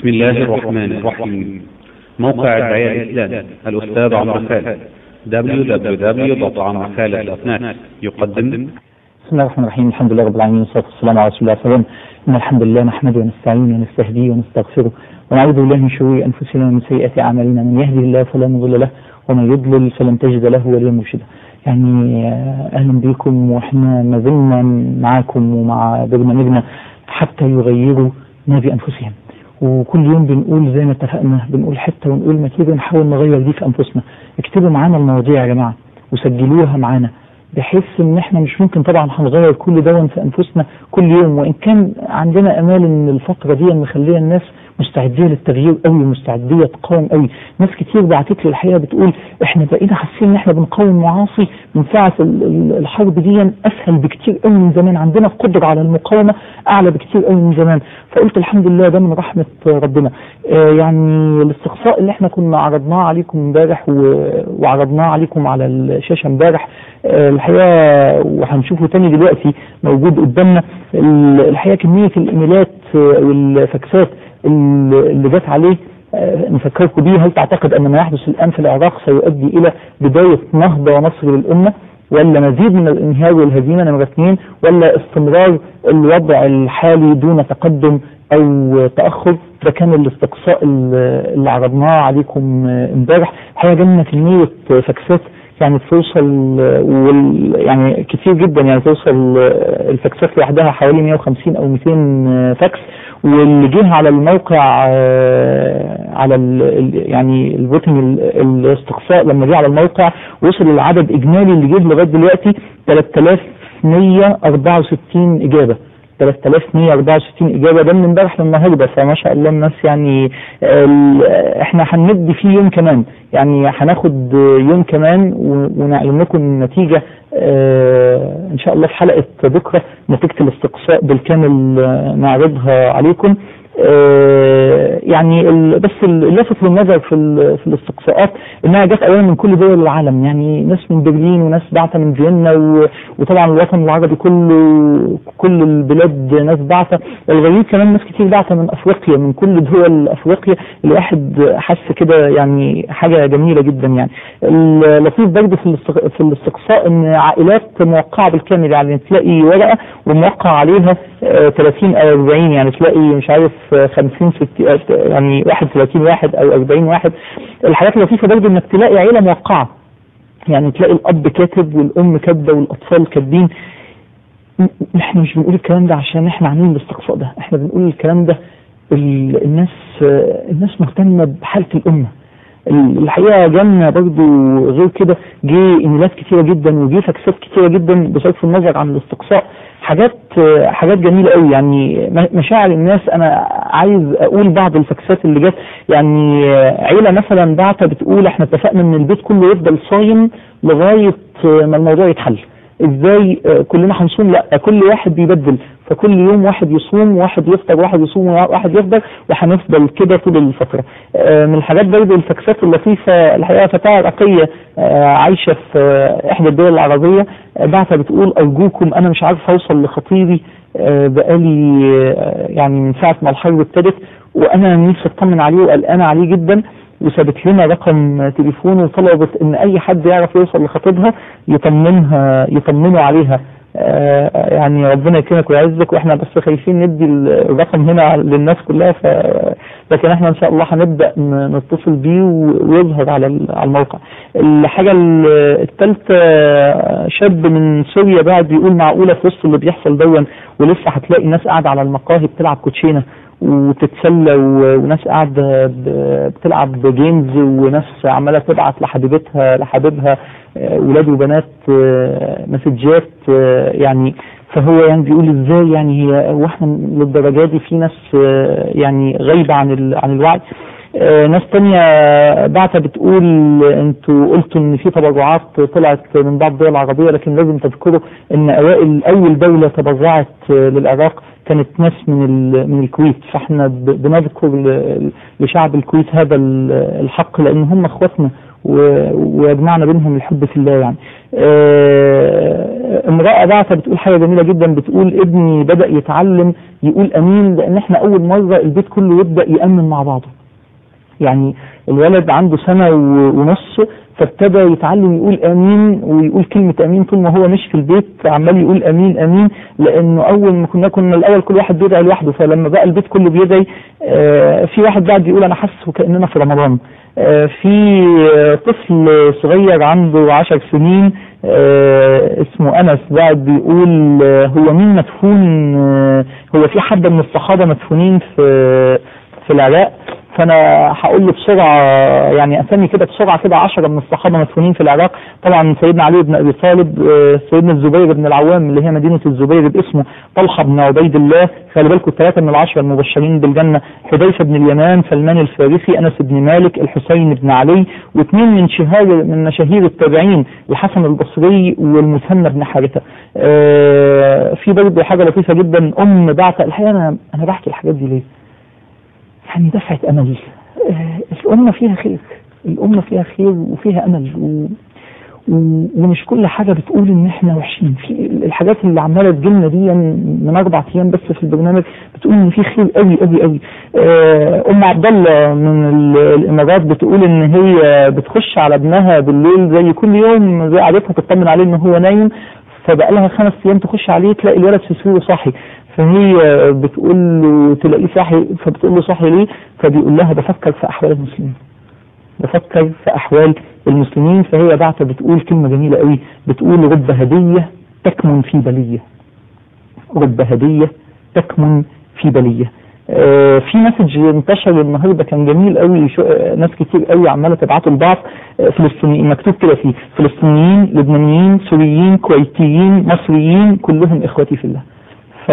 بسم الله الرحمن الرحيم موقع الدعاية الإسلامي الأستاذ عمرو خالد www.عمرخالد.net يقدم بسم الله الرحمن الرحيم الحمد لله رب العالمين والصلاه والسلام على رسول الله صلى الله عليه وسلم ان الحمد لله نحمده ونستعينه ونستهديه ونستغفره ونعوذ بالله من شرور انفسنا ومن سيئات اعمالنا من يهده الله فلا مضل له ومن يضلل فلن تجد له وليا مرشدا يعني آه، اهلا بكم واحنا ما زلنا معاكم ومع برنامجنا حتى يغيروا ما بانفسهم وكل يوم بنقول زي ما اتفقنا بنقول حته ونقول ما كده نحاول نغير دي في انفسنا اكتبوا معانا المواضيع يا جماعه وسجلوها معانا بحيث ان احنا مش ممكن طبعا هنغير كل ده في انفسنا كل يوم وان كان عندنا امال ان الفتره دي مخليه الناس مستعديه للتغيير قوي مستعديه تقاوم قوي ناس كتير بعتت لي الحقيقه بتقول احنا بقينا حاسين ان احنا بنقاوم معاصي من ساعه ال- ال- الحرب دي اسهل بكتير قوي من زمان عندنا القدره على المقاومه اعلى بكتير قوي من زمان فقلت الحمد لله ده من رحمه ربنا آه يعني الاستقصاء اللي احنا كنا عرضناه عليكم امبارح و- وعرضناه عليكم على الشاشه امبارح آه الحقيقه وهنشوفه تاني دلوقتي موجود قدامنا ال- الحقيقه كميه الايميلات آه، والفاكسات اللي اللي جت عليه آه، نفكركم بيه هل تعتقد ان ما يحدث الان في العراق سيؤدي الى بدايه نهضه ونصر للامه ولا مزيد من الانهيار والهزيمه نمره اثنين ولا استمرار الوضع الحالي دون تقدم او تاخر ده كان الاستقصاء اللي اللي عرضناه عليكم آه، امبارح الحقيقه جالنا كميه آه، فاكسات يعني توصل آه، وال يعني كتير جدا يعني توصل آه، الفاكسات لوحدها حوالي 150 او 200 آه، فاكس واللي جه على الموقع آه، على ال ال- يعني الفوتنج ال- الاستقصاء لما جه على الموقع وصل العدد اجمالي اللي جه لغايه دلوقتي 3164 اجابه 3164 اجابه ده من امبارح للنهارده فما شاء الله الناس يعني ال- احنا هندي فيه يوم كمان يعني هناخد يوم كمان و- ونعلن لكم النتيجه آه، ان شاء الله في حلقه بكره نتيجه الاستقصاء بالكامل آه، نعرضها عليكم آه، يعني ال- بس اللافت للنظر في ال- في الاستقصاءات انها جت اولا من كل دول العالم يعني ناس من برلين وناس بعثه من فيينا و- وطبعا الوطن العربي كله كل البلاد ناس بعثه الغريب كمان ناس كتير بعثه من افريقيا من كل دول افريقيا الواحد حس كده يعني حاجه جميله جدا يعني اللطيف برضه في الاستق- في الاستقصاء ان عائلات موقعه بالكامل يعني تلاقي ورقه وموقع عليها آه، 30 او 40 يعني تلاقي مش عارف آه، 50 60 آه، يعني 31 واحد او 40 واحد الحاجات اللطيفه برضه انك تلاقي عيله موقعه يعني تلاقي الاب كاتب والام كاتبه والاطفال كاتبين م- احنا مش بنقول الكلام ده عشان احنا عاملين الاستقصاء ده احنا بنقول الكلام ده ال- الناس آه، الناس مهتمه بحاله الامه ال- الحقيقه جالنا برضو غير كده جه ايميلات كتيره جدا وجه فاكسات كتيره جدا بصرف النظر عن الاستقصاء حاجات آه، حاجات جميله قوي يعني م- مشاعر الناس انا عايز اقول بعض الفاكسات اللي جت يعني آه، عيله مثلا بعتة بتقول احنا اتفقنا ان البيت كله يفضل صايم لغايه آه، ما الموضوع يتحل ازاي آه، كلنا هنصوم لا كل واحد بيبدل فكل يوم واحد يصوم واحد يفطر واحد يصوم واحد يفطر وهنفضل كده طول الفتره آه، من الحاجات برضه الفاكسات اللطيفه الحقيقه فتاه عراقيه آه، عايشه في آه، احدى الدول العربيه آه، بعتها بتقول ارجوكم انا مش عارف اوصل لخطيبي آه، بقالي آه، يعني من ساعه ما الحرب ابتدت وانا نفسي اطمن عليه وقلقانه عليه جدا وسابت لنا رقم تليفون وطلبت ان اي حد يعرف يوصل لخطيبها يطمنها يطمنوا عليها آه، يعني ربنا يكرمك ويعزك واحنا بس خايفين ندي الرقم هنا للناس كلها ف لكن احنا ان شاء الله هنبدا ن- نتصل بيه و- ويظهر على ال- على الموقع. الحاجه الثالثه شاب من سوريا بعد بيقول معقوله في وسط اللي بيحصل دون ولسه هتلاقي ناس قاعده على المقاهي بتلعب كوتشينه وتتسلى و- وناس قاعده ب- بتلعب جيمز وناس عماله تبعت لحبيبتها لحبيبها آه، ولاد وبنات آه، مسجات آه، يعني فهو يعني بيقول ازاي يعني هي هو احنا للدرجه دي في ناس آه، يعني غايبه عن ال- عن الوعي آه، ناس تانية بعتها بتقول انتوا قلتوا ان في تبرعات طلعت من بعض الدول العربية لكن لازم تذكروا ان اوائل اول دولة تبرعت آه، للعراق كانت ناس من ال- من الكويت فاحنا ب- بنذكر ل- لشعب الكويت هذا ال- الحق لان هم اخواتنا و- ويجمعنا بينهم الحب في الله يعني آه، امرأة بعثة بتقول حاجة جميلة جدا بتقول ابني بدأ يتعلم يقول امين لان احنا اول مرة البيت كله يبدأ يأمن مع بعضه يعني الولد عنده سنة و- ونص فابتدى يتعلم يقول امين ويقول كلمة امين طول ما هو مش في البيت عمال يقول امين امين لانه اول ما كنا كنا الاول كل واحد بيدعي لوحده فلما بقى البيت كله بيدعي آه، في واحد بعد يقول انا حاسس وكاننا في رمضان آه، في آه، طفل صغير عنده عشر سنين آه، اسمه انس بعد بيقول آه، هو مين مدفون آه، هو في حد من الصحابه مدفونين في في العراق فانا هقول له بسرعه يعني اسمي كده بسرعه كده 10 من الصحابه مدفونين في العراق طبعا سيدنا علي بن ابي طالب آه، سيدنا الزبير بن العوام اللي هي مدينه الزبير باسمه طلحه بن عبيد الله خلي بالكم الثلاثه من العشره المبشرين بالجنه حذيفه بن اليمان سلمان الفارسي انس بن مالك الحسين بن علي واثنين من شهار من مشاهير التابعين الحسن البصري والمثنى بن حارثه آه، في برضه حاجه لطيفه جدا ام بعت الحقيقه انا انا بحكي الحاجات دي ليه؟ يعني دفعة أمل آه، الأمة فيها خير الأمة فيها خير وفيها أمل و... و... ومش كل حاجة بتقول إن إحنا وحشين في الحاجات اللي عمالة تجيلنا دي من أربع أيام بس في البرنامج بتقول إن في خير قوي قوي قوي آه، أم عبد الله من ال- الإمارات بتقول إن هي بتخش على ابنها بالليل زي كل يوم زي عادتها تطمن عليه إن هو نايم فبقى لها خمس ايام تخش عليه تلاقي الولد في سريره صاحي فهي بتقول له تلاقيه صاحي فبتقول له صاحي ليه فبيقول لها بفكر في احوال المسلمين بفكر في احوال المسلمين فهي بعت بتقول كلمه جميله قوي بتقول رب هديه تكمن في بليه رب هديه تكمن في بليه آه، في مسج انتشر النهارده كان جميل قوي شو آه، ناس كتير قوي عماله تبعته لبعض آه، فلسطينيين مكتوب كده فيه فلسطينيين لبنانيين سوريين كويتيين مصريين كلهم اخوتي في الله ف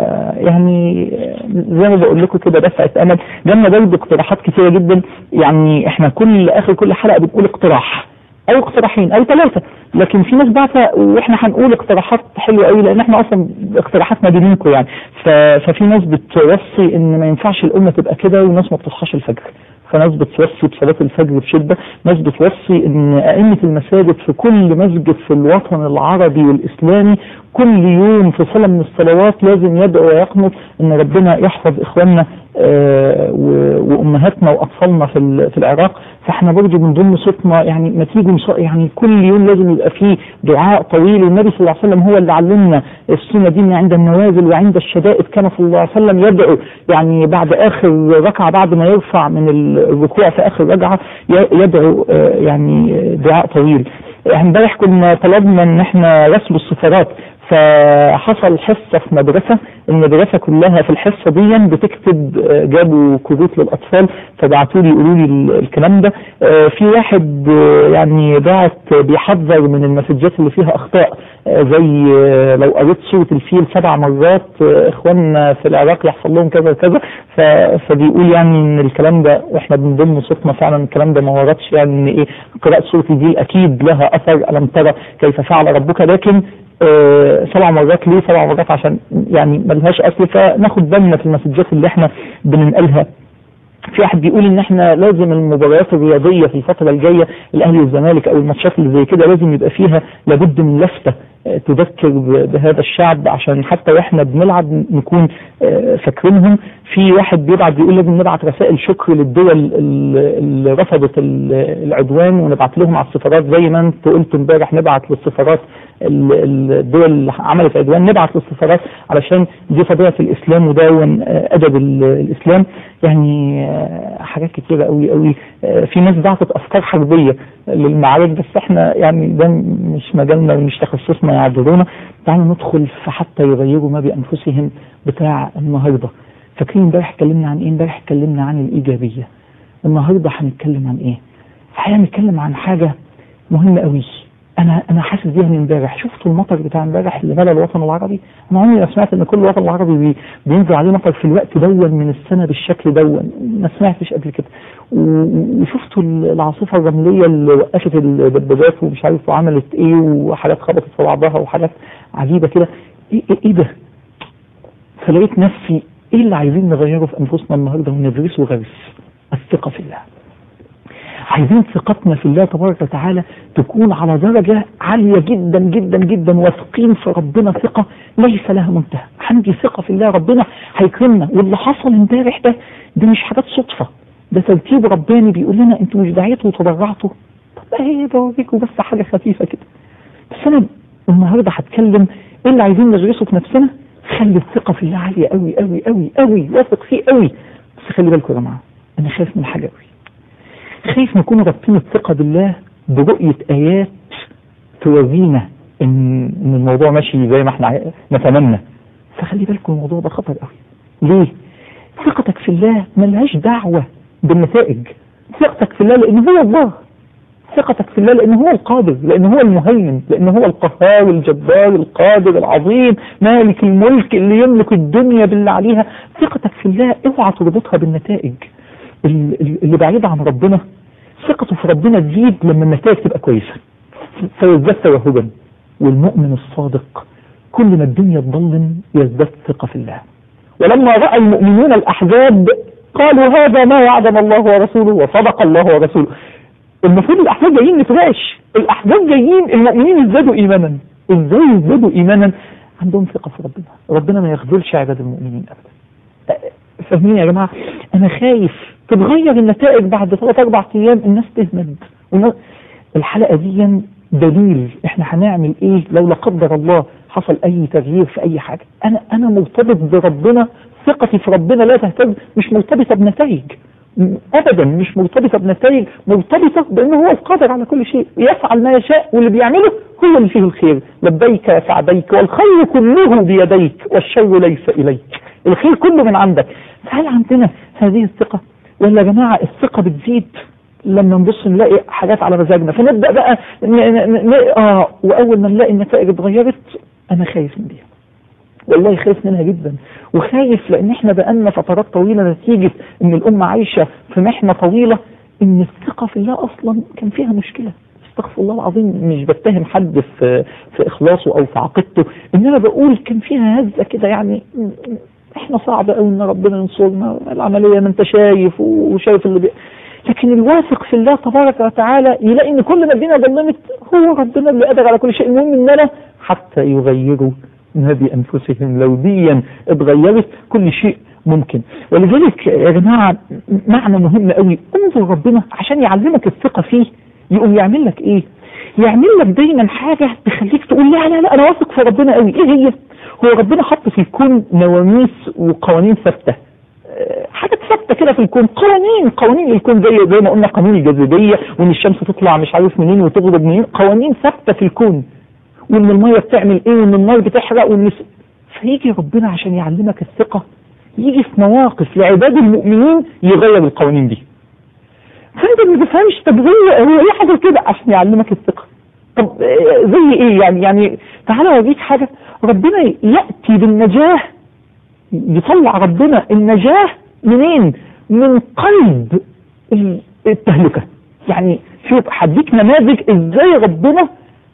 يعني زي ما بقول لكم كده دفعه امل جالنا برضه اقتراحات كتيره جدا يعني احنا كل اخر كل حلقه بنقول اقتراح او اقتراحين او ثلاثه لكن في ناس بعتة واحنا هنقول اقتراحات حلوه قوي لان احنا اصلا اقتراحاتنا دي ليكم يعني ف... ففي ناس بتوصي ان ما ينفعش الامه تبقى كده وناس ما بتصحاش الفجر فناس بتوصي بصلاة الفجر بشدة ناس بتوصي ان ائمة المساجد في كل مسجد في الوطن العربي والاسلامي كل يوم في صلاة من الصلوات لازم يدعو ويقنط ان ربنا يحفظ اخواننا آه، و- وامهاتنا واطفالنا في ال- في العراق فاحنا برضه من ضمن صوتنا يعني ما تيجي نص- يعني كل يوم لازم يبقى فيه دعاء طويل والنبي صلى الله عليه وسلم هو اللي علمنا السنه دي إن عند النوازل وعند الشدائد كان صلى الله عليه وسلم يدعو يعني بعد اخر ركعه بعد ما يرفع من الركوع في اخر ركعه ي- يدعو آه، يعني دعاء طويل امبارح كنا طلبنا ان احنا رسم السفارات فحصل حصه في مدرسه المدرسه كلها في الحصه دي بتكتب آه، جابوا كروت للاطفال فبعتوا لي يقولوا لي ال- الكلام ده آه، في واحد آه، يعني بعت بيحذر من المسجات اللي فيها اخطاء آه، زي آه، لو قريت سوره الفيل سبع مرات آه، اخواننا في العراق يحصل لهم كذا وكذا ف- فبيقول يعني ان الكلام ده واحنا بنضم صوتنا فعلا الكلام ده ما وردش يعني ان ايه قراءه سوره الفيل اكيد لها اثر الم ترى كيف فعل ربك لكن آه، سبع مرات ليه سبع مرات عشان يعني ملهاش اصل فناخد بالنا في المسجات اللي احنا بننقلها في واحد بيقول ان احنا لازم المباريات الرياضيه في الفتره الجايه الاهلي والزمالك او الماتشات اللي زي كده لازم يبقى فيها لابد من لفته آه، تذكر ب- بهذا الشعب عشان حتى واحنا بنلعب نكون آه، فاكرينهم في واحد بيبعت بيقول لازم نبعت رسائل شكر للدول ال- اللي رفضت ال- العدوان ونبعت لهم على السفارات زي ما انت قلت امبارح نبعت للسفارات ال- ال- الدول اللي عملت عدوان نبعت للسفارات علشان دي طبيعه الاسلام وده آه، ادب ال- الاسلام يعني آه، حاجات كتيره قوي قوي آه، في ناس بعتت افكار حربيه للمعارك بس احنا يعني ده مش مجالنا ومش تخصصنا يعذرونا تعالوا ندخل في حتى يغيروا ما بانفسهم بتاع النهارده فاكرين امبارح اتكلمنا عن ايه امبارح اتكلمنا عن الايجابيه النهارده هنتكلم عن ايه هنتكلم عن حاجه مهمه قوي انا انا حاسس بيها من امبارح شفتوا المطر بتاع امبارح اللي ملا الوطن العربي انا عمري ما سمعت ان كل الوطن العربي بي- بينزل عليه مطر في الوقت دون من السنه بالشكل دون ما سمعتش قبل كده و- وشفتوا العاصفه الرمليه اللي وقفت الدبابات ومش عارف وعملت ايه وحاجات خبطت في بعضها وحاجات عجيبه كده ايه, إيه, إيه ده فلقيت نفسي ايه اللي عايزين نغيره في انفسنا النهارده وندرسه غرس الثقه في الله عايزين ثقتنا في الله تبارك وتعالى تكون على درجة عالية جدا جدا جدا واثقين في ربنا ثقة ليس لها منتهى عندي ثقة في الله ربنا هيكرمنا واللي حصل امبارح ده ده مش حاجات صدفة ده ترتيب رباني بيقول لنا انتوا مش دعيتوا وتضرعتوا طب ايه بوريكم بس حاجة خفيفة كده بس انا النهارده هتكلم ايه اللي عايزين ندرسه في نفسنا خلي الثقة في الله عالية قوي قوي قوي قوي واثق فيه قوي بس خلي بالكم يا جماعة انا خايف من حاجة قوي خايف نكون رابطين الثقة بالله برؤية آيات تورينا إن إن الموضوع ماشي زي ما احنا نتمنى فخلي بالكم الموضوع ده خطر قوي ليه؟ ثقتك في الله ملهاش دعوة بالنتائج ثقتك في الله لأن هو الله ثقتك في الله لأن هو القادر لأن هو المهيمن لأن هو القهار الجبار القادر العظيم مالك الملك اللي يملك الدنيا باللي عليها ثقتك في الله اوعى تربطها بالنتائج اللي بعيد عن ربنا ثقته في ربنا تزيد لما النتائج تبقى كويسة فيزداد توهبا والمؤمن الصادق كل ما الدنيا تظلم يزداد ثقة في الله ولما رأى المؤمنون الأحزاب قالوا هذا ما وعدنا الله ورسوله وصدق الله ورسوله المفروض الأحزاب جايين نتراش الأحزاب جايين المؤمنين ازدادوا إيمانا ازاي يزدادوا إيمانا عندهم ثقة في ربنا ربنا ما يخذلش عباد المؤمنين أبدا فاهمين يا جماعة أنا خايف تتغير النتائج بعد ثلاث أربع أيام الناس تهمد الحلقة دي دليل احنا هنعمل ايه لو لا قدر الله حصل اي تغيير في اي حاجة انا انا مرتبط بربنا ثقتي في ربنا لا تهتز مش مرتبطة بنتائج ابدا مش مرتبطة بنتائج مرتبطة بانه هو القادر على كل شيء يفعل ما يشاء واللي بيعمله هو اللي فيه الخير لبيك يا سعديك والخير كله بيديك والشر ليس اليك الخير كله من عندك فهل عندنا هذه الثقة ولا يا جماعة الثقة بتزيد لما نبص نلاقي حاجات على مزاجنا فنبدأ بقى ن... ن... ن... اه واول ما نلاقي النتائج اتغيرت انا خايف من دي والله خايف منها جدا وخايف لان احنا بقالنا فترات طويلة نتيجة ان الامة عايشة في محنة طويلة ان الثقة في الله اصلا كان فيها مشكلة استغفر الله العظيم مش بتهم حد في في اخلاصه او في عقيدته انما بقول كان فيها هزة كده يعني احنا صعب قوي ان ربنا ينصرنا العملية ما انت شايف وشايف اللي بي... لكن الواثق في الله تبارك وتعالى يلاقي ان كل ما الدنيا ظلمت هو ربنا اللي قادر على كل شيء المهم اننا حتى يغيروا ما بانفسهم لو ديا اتغيرت كل شيء ممكن ولذلك يا جماعة معنى مهم قوي انظر ربنا عشان يعلمك الثقة فيه يقوم يعمل لك ايه يعمل لك دايما حاجة تخليك تقول لا لا لا انا واثق في ربنا قوي ايه هي هو ربنا حط في الكون نواميس وقوانين ثابته حاجات ثابته كده في الكون قوانين قوانين الكون زي زي ما قلنا قانون الجاذبيه وان الشمس تطلع مش عارف منين وتغرب منين قوانين ثابته في الكون وان الميه بتعمل ايه وان النار بتحرق وان فيجي ربنا عشان يعلمك الثقه يجي في مواقف لعباد المؤمنين يغير القوانين دي فانت ما تفهمش طب هو هو ليه حصل كده عشان يعلمك الثقه طب زي ايه يعني يعني تعالى اوريك حاجه ربنا ياتي بالنجاه يطلع ربنا النجاه منين من قلب التهلكه يعني شوف هديك نماذج ازاي ربنا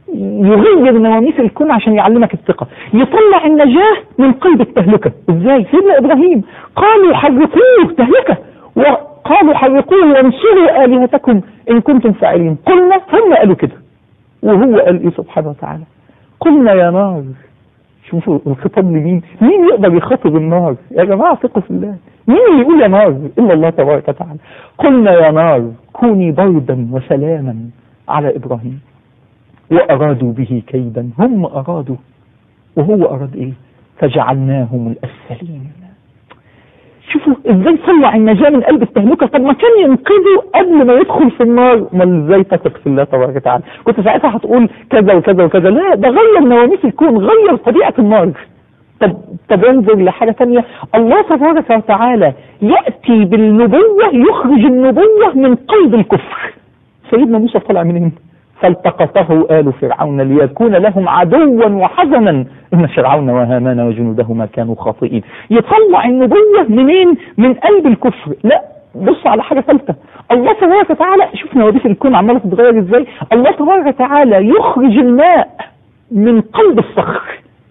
يغير نواميس الكون عشان يعلمك الثقة يطلع النجاة من قلب التهلكة ازاي سيدنا ابراهيم قالوا حرقوه تهلكة وقالوا حرقوه وانصروا آلهتكم ان كنتم فاعلين قلنا هم قالوا كده وهو قال ايه سبحانه وتعالى قلنا يا نار شوفوا الخطاب لمين مين يقدر يخاطب النار يا جماعة ثقوا في الله مين اللي يقول يا نار الا الله تبارك وتعالى قلنا يا نار كوني بردا وسلاما على ابراهيم وارادوا به كيدا هم ارادوا وهو اراد ايه فجعلناهم الاسفلين شوفوا ازاي طلع النجاة من قلب التهلكة طب ما كان ينقذه قبل ما يدخل في النار امال ازاي تثق في الله تبارك وتعالى كنت ساعتها هتقول كذا وكذا وكذا لا ده غير نواميس الكون غير طبيعة النار طب طب انظر لحاجة ثانية الله تبارك وتعالى يأتي بالنبوة يخرج النبوة من قلب الكفر سيدنا موسى طلع منين فالتقطه آل فرعون ليكون لهم عدوا وحزنا إن فرعون وهامان وجنودهما كانوا خاطئين يطلع النبوة منين من قلب الكفر لا بص على حاجة ثالثة الله تبارك وتعالى شوف نوابيس الكون عمالة تتغير ازاي الله تبارك وتعالى يخرج الماء من قلب الصخر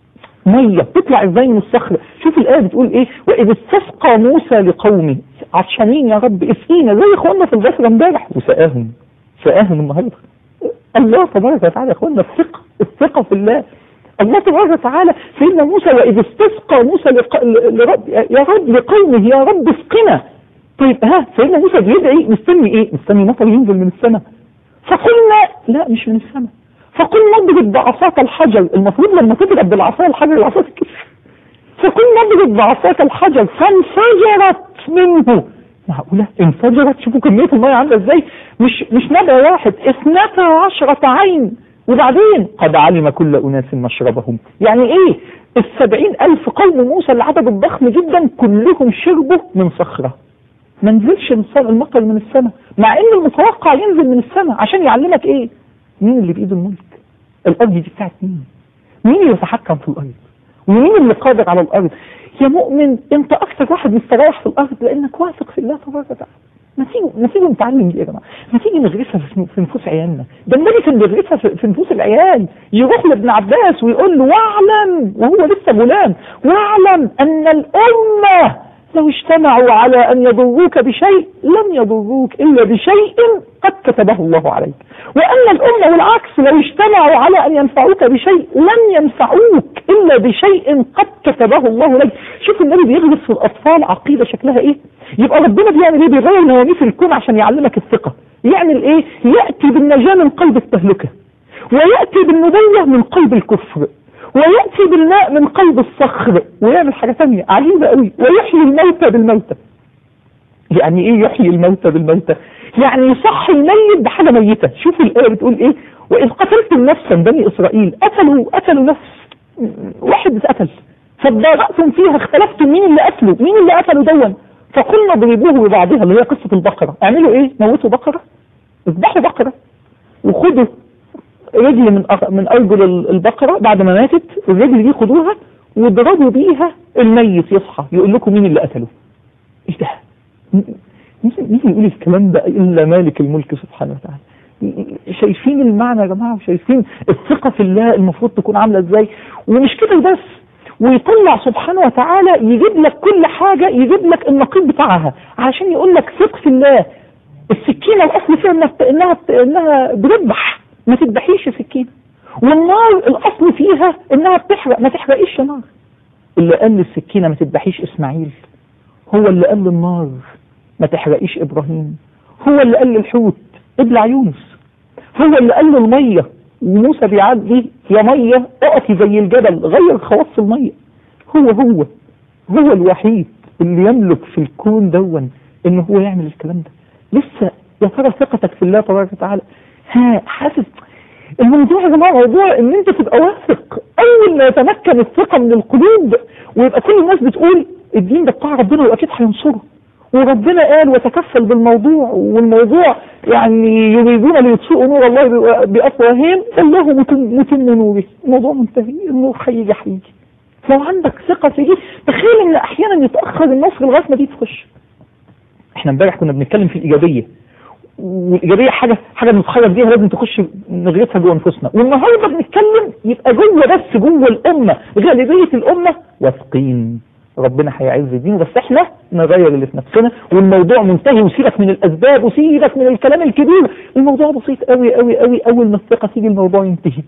ميه تطلع ازاي من الصخره شوف الايه بتقول ايه واذ استسقى موسى لقومه عطشانين يا رب اسقينا زي اخواننا في البصره امبارح وسقاهم سقاهم النهارده الله تبارك وتعالى يا اخوانا الثقه الثقه في الله الله تبارك وتعالى سيدنا موسى واذ استسقى موسى لق... لرب يا رب لقومه يا رب اسقنا طيب ها سيدنا موسى بيدعي مستني ايه مستني مطر ينزل من السماء فقلنا لا مش من السماء فقلنا نضرب بعصاك الحجر المفروض لما تضرب بالعصا الحجر العصا تتكسر فقلنا نضرب بعصاك الحجر فانفجرت منه معقولة انفجرت شوفوا كمية المية عاملة ازاي مش مش نبع واحد اثنتا عشرة عين وبعدين قد علم كل أناس مشربهم يعني ايه السبعين ألف قوم موسى العدد الضخم جدا كلهم شربوا من صخرة ما نزلش المطر من السماء مع ان المتوقع ينزل من السماء عشان يعلمك ايه مين اللي بايده الملك الارض دي بتاعت مين مين اللي يتحكم في الارض ومين اللي قادر على الارض يا مؤمن انت اكثر واحد مستريح في الارض لانك واثق في الله تبارك وتعالى ما تيجي ما تيجي نتعلم دي يا جماعه ما تيجي نغرسها في نفوس عيالنا ده النبي كان بيغرسها في نفوس العيال يروح لابن عباس ويقول له واعلم وهو لسه غلام واعلم ان الامه لو اجتمعوا على أن يضروك بشيء لم يضروك إلا بشيء قد كتبه الله عليك وأن الأمة والعكس لو اجتمعوا على أن ينفعوك بشيء لم ينفعوك إلا بشيء قد كتبه الله لك شوف النبي بيغرس في الأطفال عقيدة شكلها إيه يبقى ربنا بيعمل إيه بيغير نواميس الكون عشان يعلمك الثقة يعمل إيه يأتي بالنجاة من قلب التهلكة ويأتي بالنبوة من قلب الكفر ويأتي بالماء من قلب الصخر ويعمل حاجة ثانية عجيبة قوي ويحيي الموتى بالموتى يعني ايه يحيي الموتى بالموتى يعني يصحي الميت بحاجة ميتة شوف الآية بتقول ايه وإذ قتلتم نفسا بني إسرائيل قتلوا قتلوا نفس واحد اتقتل فادارأتم فيها اختلفتم مين اللي قتله مين اللي قتله دون فقلنا اضربوه ببعضها اللي هي قصة البقرة اعملوا ايه موتوا بقرة اذبحوا بقرة وخدوا رجل من من ارجل البقرة بعد ما ماتت الرجل دي خدوها واضربوا بيها الميت يصحى يقول لكم مين اللي قتله ايش ده مين يقول الكلام ده الا مالك الملك سبحانه وتعالى شايفين المعنى يا جماعه وشايفين الثقه في الله المفروض تكون عامله ازاي ومش كده بس ويطلع سبحانه وتعالى يجيب لك كل حاجة يجيب لك النقيض بتاعها عشان يقول لك ثق في الله السكينة الأصل فيها إنها إنها إنها بتذبح ما تذبحيش سكينة والنار الأصل فيها إنها بتحرق ما تحرقيش نار اللي قال للسكينة ما تذبحيش إسماعيل هو اللي قال للنار ما تحرقيش إبراهيم هو اللي قال للحوت ابلع يونس هو اللي قال للمية وموسى بيعدي يا مية اقفي زي الجبل غير خواص المية هو هو هو الوحيد اللي يملك في الكون دون ان هو يعمل الكلام ده لسه يا ترى ثقتك في الله تبارك وتعالى ها حاسس الموضوع يا جماعه موضوع ان انت تبقى واثق اول ما يتمكن الثقه من القلوب ويبقى كل الناس بتقول الدين ده بتاع ربنا واكيد هينصره وربنا قال وتكفل بالموضوع والموضوع يعني يريدون ليطفئوا نور الله بافواههم الله متم, متم نوره الموضوع منتهي النور هيجي هيجي لو عندك ثقه في دي تخيل ان احيانا يتاخر النصر لغايه ما دي تخش احنا امبارح كنا بنتكلم في الايجابيه والايجابيه حاجه حاجه بنتخرج بيها لازم تخش نغرسها جوه انفسنا والنهارده بنتكلم يبقى جوه بس جوه الامه غالبيه الامه واثقين ربنا هيعز دينه بس احنا نغير اللي في نفسنا والموضوع منتهي وسيبك من الاسباب وسيبك من الكلام الكبير الموضوع بسيط قوي قوي قوي اول ما الثقه تيجي الموضوع ينتهي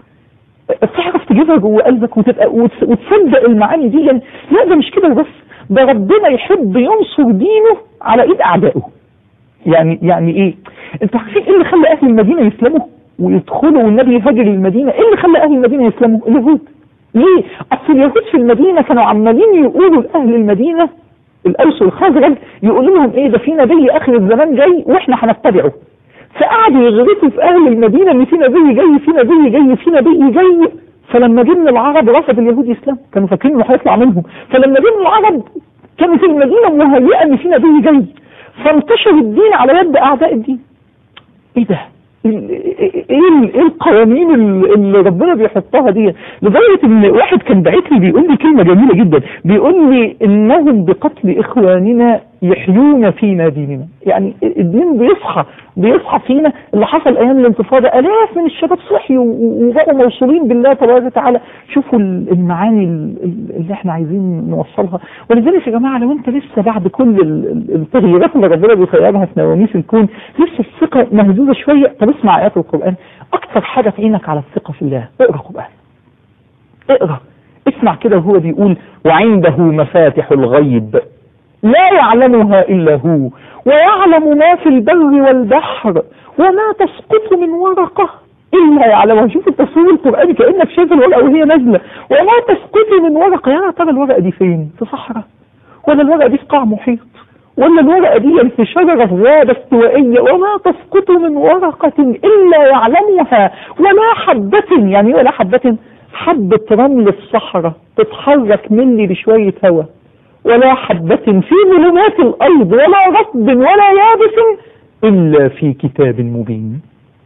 تعرف تجيبها جوه قلبك وتبقى وتصدق المعاني دي يعني لا ده مش كده بس ده ربنا يحب ينصر دينه على ايد اعدائه يعني يعني ايه انتوا عارفين ايه اللي خلى اهل المدينه يسلموا ويدخلوا والنبي يهاجر للمدينه ايه اللي خلى اهل المدينه يسلموا اليهود ليه اصل اليهود في المدينه كانوا عمالين يقولوا لاهل المدينه الاوس والخزرج يقولوا لهم ايه ده في نبي اخر الزمان جاي واحنا هنتبعه فقعدوا يغرسوا في اهل المدينه ان في نبي جاي في نبي جاي في نبي جاي فلما جبنا العرب رفض اليهود يسلموا كانوا فاكرين انه هيطلع منهم فلما جبنا العرب كانوا في المدينه مهيئه ان في نبي جاي فانتشر الدين على يد اعداء الدين ايه ده ايه ايه القوانين اللي ربنا بيحطها دي لدرجه ان واحد كان باعت لي بيقول لي كلمه جميله جدا بيقول لي انهم بقتل اخواننا يحيون فينا ديننا يعني الدين بيصحى بيصحى فينا اللي حصل ايام الانتفاضه الاف من الشباب صحيوا و- وبقوا موصولين بالله تبارك وتعالى شوفوا ال- المعاني ال- ال- اللي احنا عايزين نوصلها ولذلك يا جماعه لو انت لسه بعد كل ال- ال- التغييرات اللي ربنا بيغيرها في نواميس الكون لسه الثقه مهزوزه شويه طب اسمع ايات القران اكتر حاجه تعينك على الثقه في الله اقرا قران اقرا اسمع كده وهو بيقول وعنده مفاتح الغيب لا يعلمها إلا هو ويعلم ما في البر والبحر وما تسقط من ورقة إلا يعلمها شوف التصوير القرآني كأنك شايف الورقة وهي نازلة وما تسقط من ورقة يا ترى الورقة دي فين في صحراء ولا الورقة دي في قاع محيط ولا الورقة دي في شجرة في غابة استوائية وما تسقط من ورقة إلا يعلمها ولا حبة يعني إيه ولا حبة حبة رمل في الصحراء تتحرك مني بشوية هواء ولا حبة في ظلمات الأرض ولا رطب ولا يابس إلا في كتاب مبين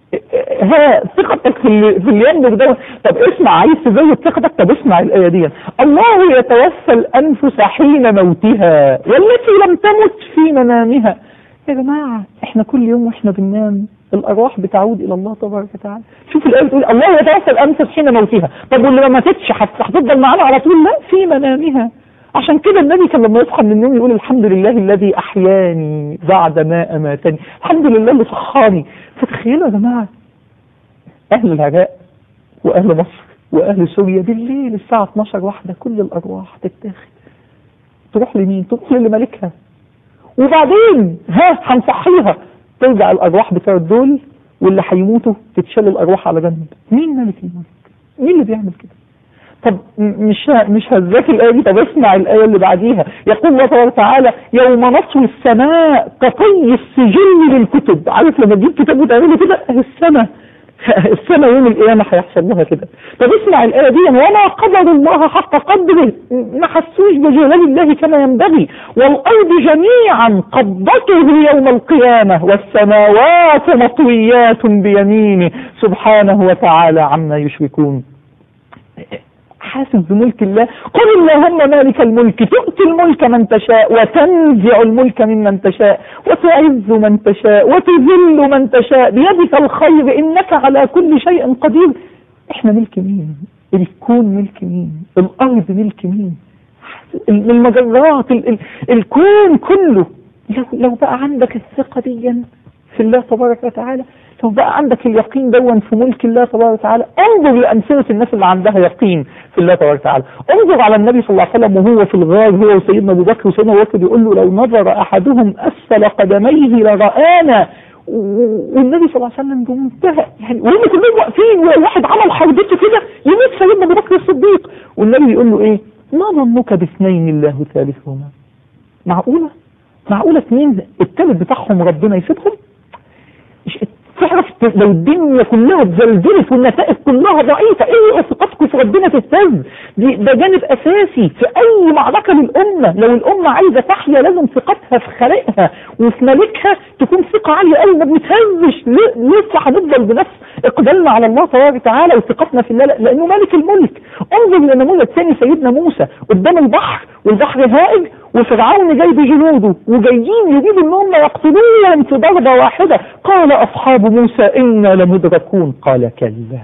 ها ثقتك في ال- في اليم ده طب اسمع عايز تزود ثقتك طب اسمع الآية دي الله يتوفى الأنفس حين موتها والتي لم تمت في منامها يا جماعة احنا كل يوم واحنا بننام الأرواح بتعود إلى الله تبارك وتعالى شوف الآية بتقول الله يتوفى الأنفس حين موتها طب واللي ما ماتتش هت- هتفضل معانا على طول لا في منامها عشان كده النبي كان لما يصحى من النوم يقول الحمد لله الذي أحياني بعد ما أماتني الحمد لله اللي صحاني فتخيلوا يا جماعة أهل العراق وأهل مصر وأهل سوريا بالليل الساعة 12 واحدة كل الأرواح تتاخد تروح لمين؟ تروح لملكها وبعدين ها هنصحيها ترجع الأرواح بتوع دول واللي هيموتوا تتشال الأرواح على جنب مين ملك الملك؟ مين اللي بيعمل كده؟ طب م- مش ه- مش هزاك الآية دي طب اسمع الآية اللي بعديها يقول الله تبارك وتعالى يوم نطوي السماء كطي السجل للكتب عارف لما تجيب كتاب وتعمله كده أهي السماء السماء يوم القيامة هيحصل لها كده طب اسمع الآية دي وما قدر الله حق قدره ما حسوش بجلال الله كما ينبغي والأرض جميعا قبضته يوم القيامة والسماوات مطويات بيمينه سبحانه وتعالى عما يشركون حاسس بملك الله قل اللهم مالك الملك تؤتي الملك من تشاء وتنزع الملك ممن تشاء وتعز من تشاء وتذل من تشاء بيدك الخير انك على كل شيء قدير احنا ملك مين الكون ملك مين الارض ملك مين ال- المجرات ال ال الكون كله لو, لو بقى عندك الثقة دي في الله تبارك وتعالى لو بقى عندك اليقين دون في ملك الله تبارك وتعالى انظر لأمثلة الناس اللي عندها يقين في الله تبارك وتعالى انظر على النبي صلى الله عليه وسلم وهو في الغار هو وسيدنا ابو بكر وسيدنا ابو بكر بيقول له لو نظر احدهم اسفل قدميه لرآنا و- والنبي صلى الله عليه وسلم بمنتهى يعني وهم كلهم واقفين وواحد عمل حربته كده يموت سيدنا ابو بكر الصديق والنبي يقول له ايه ما ظنك باثنين الله ثالثهما معقولة معقولة اثنين الثالث بتاعهم ربنا يسيبهم مش تعرف ت- لو الدنيا كلها اتزلزلت والنتائج كلها ضعيفة ايه ثقتكم في ربنا تهتز دي ده جانب اساسي في اي معركة للامة لو الامة عايزة تحيا لازم ثقتها في خالقها وفي ملكها تكون ثقة عالية قوي ما بنتهزش ليه- لسه هنفضل بنفس اقبالنا على الله تبارك وتعالى وثقتنا في الله لانه مالك الملك انظر لنموذج ثاني سيدنا موسى قدام البحر والبحر هائج وفرعون جاي بجنوده وجايين يريدوا ان هم يقتلوهم في ضربة واحدة قال اصحاب موسى انا لمدركون قال كلا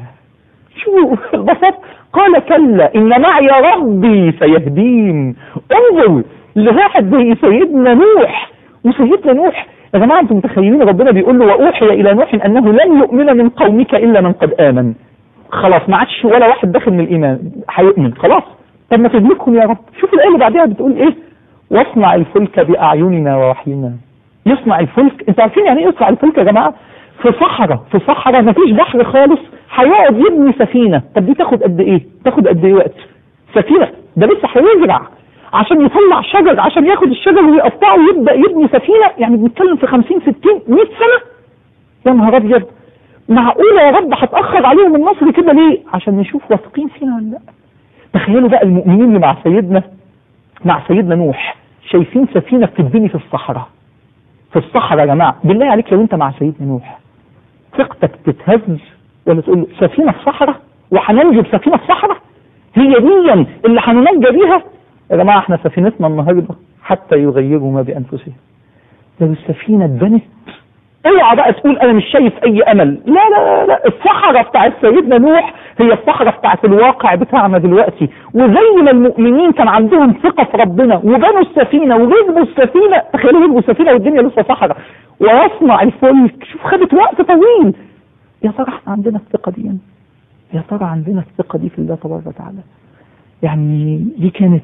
شو البساطة قال كلا ان معي ربي سيهدين انظر لواحد زي سيدنا نوح وسيدنا نوح يا جماعة انتم متخيلين ربنا بيقول له واوحي الى نوح انه لن يؤمن من قومك الا من قد امن خلاص ما عادش ولا واحد داخل من الايمان هيؤمن خلاص طب ما تدلكهم يا رب شوف الايه اللي بعدها بتقول ايه واصنع الفلك باعيننا ووحينا يصنع الفلك انتوا عارفين يعني ايه يصنع الفلك يا جماعه في صحراء في صحراء ما فيش بحر خالص هيقعد يبني سفينه طب دي تاخد قد ايه تاخد قد ايه وقت سفينه ده لسه هيزرع عشان يطلع شجر عشان ياخد الشجر ويقطعه ويبدا يبني سفينه يعني بنتكلم في 50 60 100 سنه يا نهار ابيض معقوله يا رب هتاخر عليهم النصر كده ليه عشان نشوف واثقين فينا ولا لا تخيلوا بقى المؤمنين اللي مع سيدنا مع سيدنا نوح شايفين سفينه بتتبني في الصحراء في الصحراء يا جماعه بالله عليك لو انت مع سيدنا نوح ثقتك تتهز ولا تقول له سفينه في صحراء وهننجو بسفينه في صحراء هي دي اللي هننجى بيها يا جماعه احنا سفينتنا النهارده حتى يغيروا ما بانفسهم لو السفينه اتبنت اوعى بقى تقول انا مش شايف اي امل لا لا لا, لا. الصحراء بتاعت سيدنا نوح هي الصحراء بتاعت الواقع بتاعنا دلوقتي وزي ما المؤمنين كان عندهم ثقة في ربنا وبنوا السفينة وركبوا السفينة تخيلوا يركبوا السفينة والدنيا لسه صحراء ويصنع الفلك شوف خدت وقت طويل يا ترى احنا عندنا الثقة دي يا ترى عندنا الثقة دي في الله تبارك وتعالى يعني دي كانت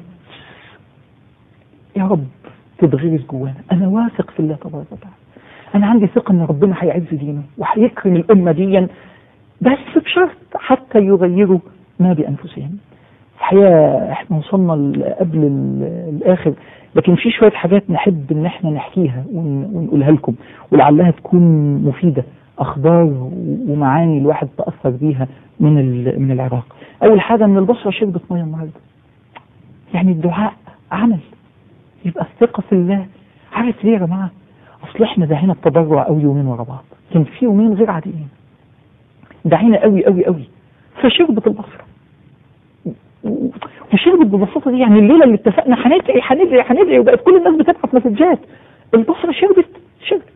يا رب تتغرس جوانا انا واثق في الله تبارك وتعالى انا عندي ثقة ان ربنا هيعز دينه وهيكرم الامة دي بس بشرط حتى يغيروا ما بانفسهم الحقيقة احنا وصلنا قبل الاخر لكن في شوية حاجات نحب ان احنا نحكيها ونقولها لكم ولعلها تكون مفيدة اخبار ومعاني الواحد تأثر بيها من من العراق اول حاجة من البصرة شربت مية النهاردة يعني الدعاء عمل يبقى الثقة في الله عارف ليه يا جماعة اصل احنا دعينا التضرع قوي يومين ورا بعض كان في يومين غير عاديين دعينا قوي قوي قوي فشربت البصرة وشربت بالبساطة دي يعني الليلة اللي اتفقنا هندعي هندعي هندعي وبقت كل الناس بتبعت مسجات البصرة شربت شربت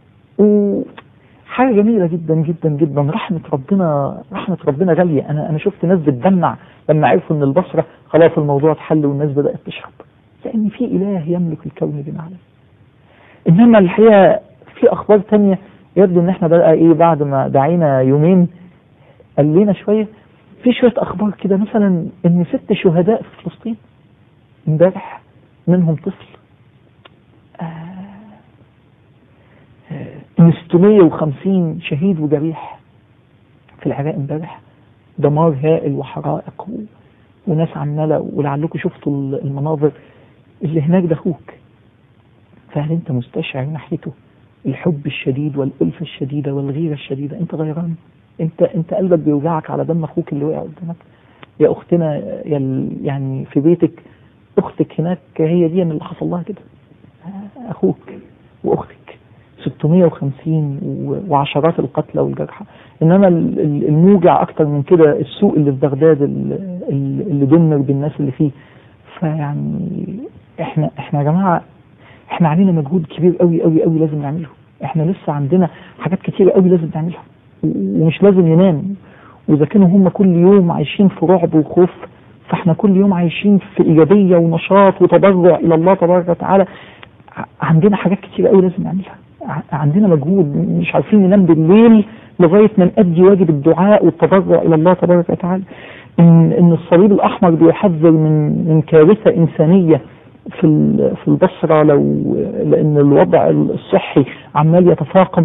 وحاجة جميلة جدا جدا جدا رحمة ربنا رحمة ربنا غالية أنا أنا شفت ناس بتدمع لما عرفوا إن البصرة خلاص الموضوع اتحل والناس بدأت تشرب لأن في إله يملك الكون بمعنى إنما الحقيقة في أخبار تانية يبدو إن إحنا بقى إيه بعد ما دعينا يومين قلينا شوية في شوية أخبار كده مثلا إن ست شهداء في فلسطين امبارح منهم طفل آه آه 650 شهيد وجريح في العراق امبارح دمار هائل وحرائق و... وناس عمالة ولعلكم شفتوا المناظر اللي هناك ده أخوك فهل أنت مستشعر ناحيته الحب الشديد والألفة الشديدة والغيرة الشديدة أنت غيران أنت أنت قلبك بيوجعك على دم أخوك اللي وقع قدامك يا أختنا يا يعني في بيتك أختك هناك هي دي اللي حصل لها كده أخوك وأختك 650 وعشرات القتلى والجرحى إنما الموجع أكتر من كده السوق اللي في بغداد اللي دمر بالناس اللي فيه فيعني احنا احنا يا جماعه احنا علينا مجهود كبير قوي قوي قوي لازم نعمله احنا لسه عندنا حاجات كتيره قوي لازم نعملها ومش لازم ينام واذا كانوا هم كل يوم عايشين في رعب وخوف فاحنا كل يوم عايشين في ايجابيه ونشاط وتضرع الى الله تبارك وتعالى عندنا حاجات كتيره قوي لازم نعملها عندنا مجهود مش عارفين ننام بالليل لغايه ما نأدي واجب الدعاء والتضرع الى الله تبارك وتعالى ان ان الصليب الاحمر بيحذر من من كارثه انسانيه في في البصره لو لان الوضع الصحي عمال يتفاقم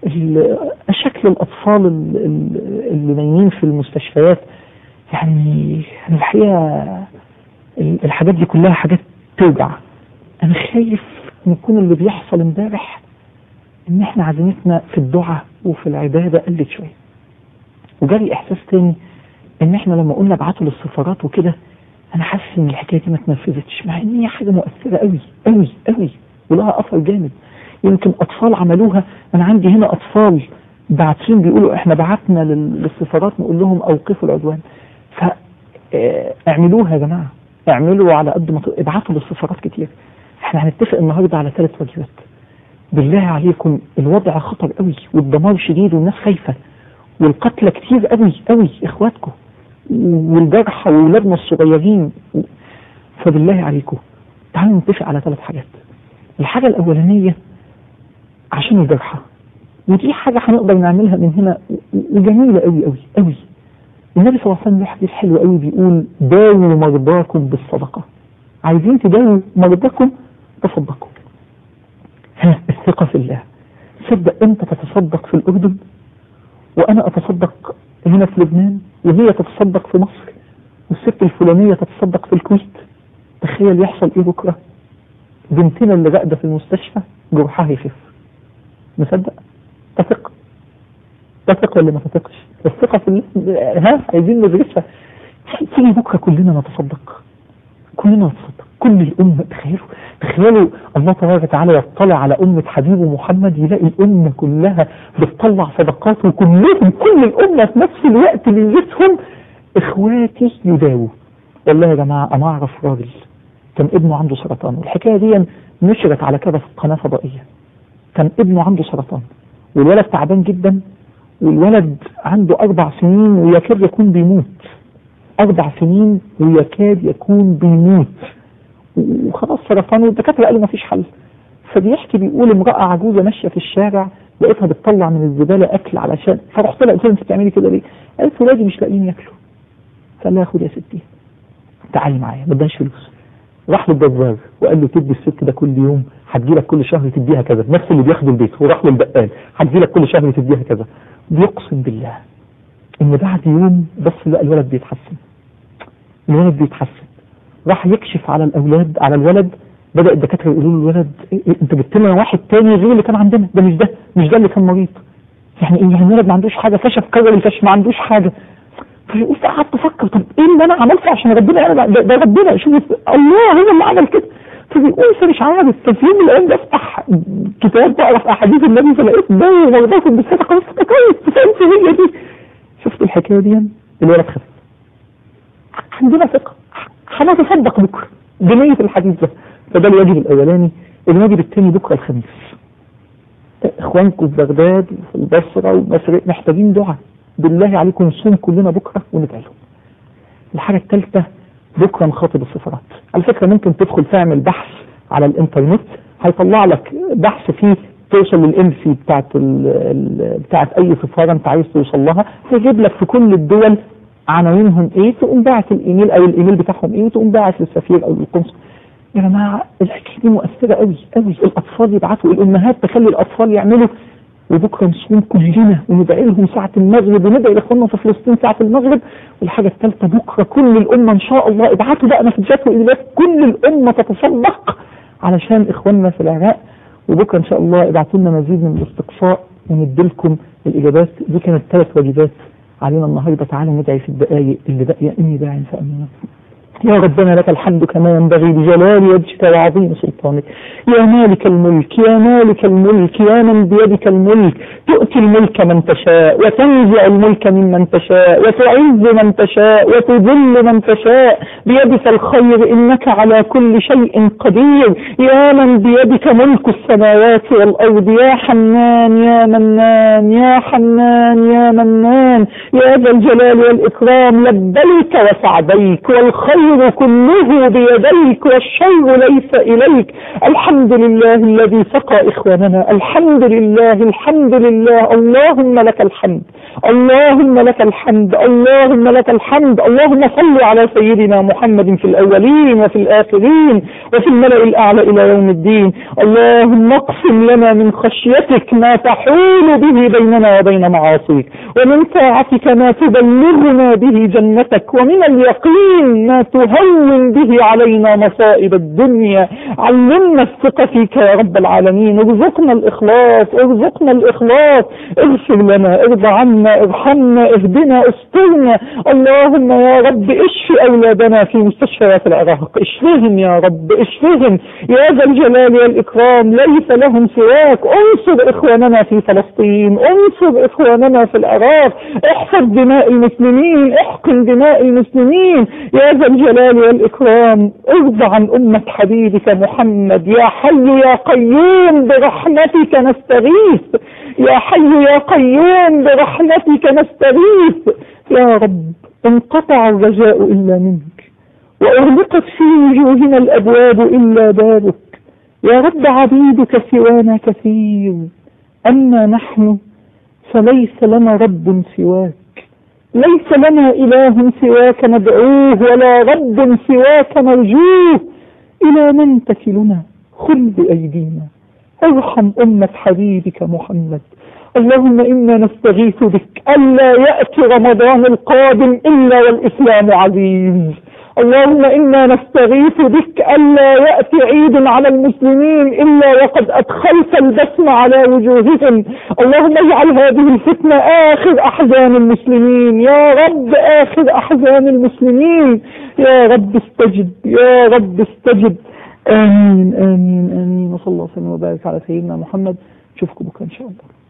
شكل الاطفال اللي نايمين في المستشفيات يعني الحقيقه الحاجات دي كلها حاجات توجع انا خايف ان يكون اللي بيحصل امبارح ان احنا عزيمتنا في الدعاء وفي العباده قلت شويه وجالي احساس تاني ان احنا لما قلنا ابعتوا للسفارات وكده انا حاسس ان الحكايه دي ما اتنفذتش مع ان هي حاجه مؤثره قوي قوي قوي ولها اثر جامد يمكن اطفال عملوها انا عندي هنا اطفال باعتين بيقولوا احنا بعتنا للسفارات نقول لهم اوقفوا العدوان فاعملوها يا جماعه اعملوا على قد ما ابعتوا للسفارات كتير احنا هنتفق النهارده على ثلاث واجبات بالله عليكم الوضع خطر قوي والدمار شديد والناس خايفه والقتلى كتير قوي قوي اخواتكم والجرحى واولادنا الصغيرين فبالله عليكم تعالوا نتفق على ثلاث حاجات الحاجه الاولانيه عشان الجرحى ودي حاجه هنقدر نعملها من هنا وجميله قوي قوي قوي النبي صلى الله عليه وسلم له حديث حلو قوي بيقول داووا مرضاكم بالصدقه عايزين تداووا مرضاكم تصدقوا ها الثقه في الله صدق انت تتصدق في الاردن وانا اتصدق هنا في لبنان وهي تتصدق في مصر والست الفلانية تتصدق في الكويت تخيل يحصل ايه بكرة بنتنا اللي راقدة في المستشفى جرحها يخف مصدق تثق تثق ولا ما تثقش الثقة في ها عايزين ندرسها تيجي بكرة كلنا نتصدق كلنا نتصدق كل الأمة تخيلوا تخيلوا الله تبارك وتعالى يطلع على أمة حبيبه محمد يلاقي الأمة كلها بتطلع صدقات وكلهم كل الأمة في نفس الوقت نيتهم إخواتي يداووا والله يا جماعة أنا أعرف راجل كان ابنه عنده سرطان والحكاية دي نشرت على كذا قناة فضائية كان ابنه عنده سرطان والولد تعبان جدا والولد عنده أربع سنين ويكاد يكون بيموت أربع سنين ويكاد يكون بيموت وخلاص سرطان والدكاترة قالوا مفيش حل فبيحكي بيقول امرأة عجوزة ماشية في الشارع لقيتها بتطلع من الزبالة أكل علشان فرحت لها قلت لها أنت بتعملي كده ليه؟ قالت ولادي مش لاقيين ياكلوا فقال لها خد يا ستي تعالي معايا ما ادانيش فلوس راح للجزار وقال له تدي الست ده كل يوم هتجي لك كل شهر تديها كذا نفس اللي بياخده البيت وراح للبقال هتجي لك كل شهر تديها كذا بيقسم بالله ان بعد يوم بس لقى الولد بيتحسن الولد بيتحسن راح يكشف على الاولاد على الولد بدا الدكاتره يقولوا له الولد إيه إيه انت جبت لنا واحد تاني غير اللي كان عندنا ده مش ده مش ده اللي كان مريض يعني ايه يعني الولد ما عندوش حاجه كشف كرر الكشف ما عندوش حاجه فيقول قعدت افكر طب ايه اللي انا عملته عشان ربنا انا ده, ده ربنا شوف الله هو اللي عمل كده فبيقول فمش عارف ففي يوم من الايام بفتح كتاب بقرا في احاديث النبي فلقيت ده مرضاكم بالصدقه قلت كويس فهمت هي دي شفت الحكايه دي الولد خف عندنا ثقه هنتصدق بكره بنيه الحديث ده فده الواجب الاولاني الواجب الثاني بكره الخميس اخوانكم في بغداد وفي البصره ومصر محتاجين دعاء بالله عليكم نصوم كلنا بكره وندعي لهم الحاجه الثالثه بكره نخاطب السفارات على فكره ممكن تدخل تعمل بحث على الانترنت هيطلع لك بحث فيه توصل للامسي بتاعت ال ال بتاعت اي سفاره انت عايز توصل لها هيجيب لك في كل الدول عناوينهم ايه تقوم باعت الايميل او الايميل بتاعهم ايه وتقوم باعت للسفير او للقنصل يا جماعه الحكايه دي مؤثره قوي قوي الاطفال يبعتوا الامهات تخلي الاطفال يعملوا وبكره نصوم كلنا وندعي لهم ساعة المغرب وندعي لاخواننا في فلسطين ساعة المغرب والحاجة الثالثة بكره كل الأمة إن شاء الله ابعتوا بقى مسجات وإيميلات كل الأمة تتصدق علشان إخواننا في العراق وبكره إن شاء الله ابعتوا لنا مزيد من الاستقصاء وندي لكم الإجابات دي كانت ثلاث واجبات علينا النهارده تعالوا ندعي في الدقائق اللي باقية إني داع فأمنا يا ربنا لك الحمد كما ينبغي بجلال وجهك وعظيم سلطانك يا مالك الملك يا مالك الملك يا من بيدك الملك تؤتي الملك من تشاء وتنزع الملك ممن تشاء وتعز من تشاء وتذل من تشاء بيدك الخير انك على كل شيء قدير يا من بيدك ملك السماوات والارض يا حنان يا منان يا حنان يا منان يا ذا الجلال والاكرام لبيك وسعديك والخير الخير كله بيديك والشر ليس إليك الحمد لله الذي سقى إخواننا الحمد لله الحمد لله اللهم لك الحمد اللهم لك الحمد اللهم لك الحمد اللهم صل على سيدنا محمد في الأولين وفي الآخرين وفي الملأ الأعلى إلى يوم الدين اللهم اقسم لنا من خشيتك ما تحول به بيننا وبين معاصيك ومن طاعتك ما تبلغنا به جنتك ومن اليقين ما تهون به علينا مصائب الدنيا علمنا الثقة فيك يا رب العالمين ارزقنا الإخلاص ارزقنا الإخلاص اغفر لنا ارضى عنا ارحمنا اهدنا استرنا اللهم يا رب اشفي أولادنا في مستشفيات العراق اشفهم يا رب اشفهم يا ذا الجلال والإكرام ليس لهم سواك انصر إخواننا في فلسطين انصر إخواننا في العراق احفظ دماء المسلمين احقن دماء المسلمين يا ذا الجلال والإكرام ارضى عن أمة حبيبك محمد يا حي يا قيوم برحمتك نستغيث يا حي يا قيوم برحمتك نستغيث يا رب انقطع الرجاء إلا منك وأغلقت في وجوهنا الأبواب إلا بابك يا رب عبيدك سوانا كثير أما نحن فليس لنا رب سواك ليس لنا إله سواك ندعوه ولا رب سواك نرجوه إلى من تكلنا خذ بأيدينا ارحم أمة حبيبك محمد اللهم إنا نستغيث بك ألا يأتي رمضان القادم إلا والإسلام عزيز اللهم إنا نستغيث بك ألا يأتي عيد على المسلمين إلا وقد أدخلت البسم على وجوههم اللهم اجعل هذه الفتنة آخر أحزان المسلمين يا رب آخر أحزان المسلمين يا رب استجب يا رب استجب آمين آمين آمين وصلى الله وسلم وبارك على سيدنا محمد نشوفكم بكرة إن شاء الله